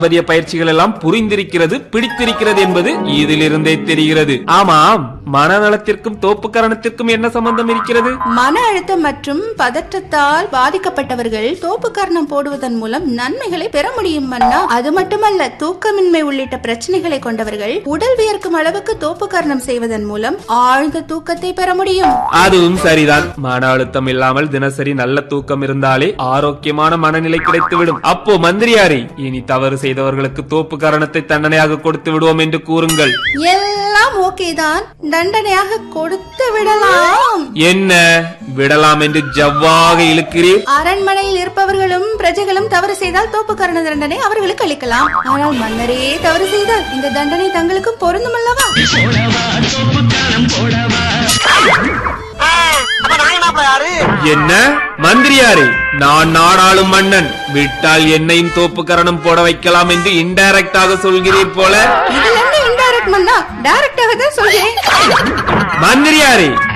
பாரம்பரிய பயிற்சிகள் எல்லாம் புரிந்திருக்கிறது பிடித்திருக்கிறது என்பது இதிலிருந்தே தெரிகிறது ஆமாம் மனநலத்திற்கும் தோப்புக்கரணத்திற்கும் என்ன சம்பந்தம் இருக்கிறது மன அழுத்தம் மற்றும் பதற்றத்தால் பாதிக்கப்பட்டவர்கள் தோப்புக்கரணம் போடுவதன் மூலம் நன்மைகளை பெற முடியும் மன்னா அது மட்டுமல்ல தூக்கமின்மை உள்ளிட்ட பிரச்சனைகளை கொண்டவர்கள் உடல் வியர்க்கும் அளவுக்கு தோப்புக்கரணம் செய்வதன் மூலம் ஆழ்ந்த தூக்கத்தை பெற முடியும் அதுவும் சரிதான் மன அழுத்தம் இல்லாமல் தினசரி நல்ல தூக்கம் இருந்தாலே ஆரோக்கியமான மனநிலை கிடைத்துவிடும் அப்போ மந்திரியாரே இனி தவறு செய்தவர்களுக்கு தோப்பு காரணத்தை தண்டனையாக கொடுத்து விடுவோம் என்று கூறுங்கள் எல்லாம் ஓகே தான் தண்டனையாக கொடுத்து விடலாம் என்ன விடலாம் என்று ஜவ்வாக இழுக்கிறீர் அரண்மனையில் இருப்பவர்களும் பிரஜைகளும் தவறு செய்தால் தோப்புக்கரண தண்டனை அவர்களுக்கு அளிக்கலாம் ஆனால் மன்னரே தவறு செய்தால் இந்த தண்டனை தங்களுக்கும் பொருந்தும் அல்லவா அப்ப நாங்க என்ன யாரு என்ன மந்திரியாரே நான் நாடாளும் மன்னன் விட்டால் என்னையும் தோப்பு கரணம் போட வைக்கலாம் என்று இன்டைரக்டாக சொல்கிறீர் போல இதுல இருந்து இன்டைரக்ட் மன்னா டைரக்டாக தான் சொல்கிறேன் மந்திரியாரே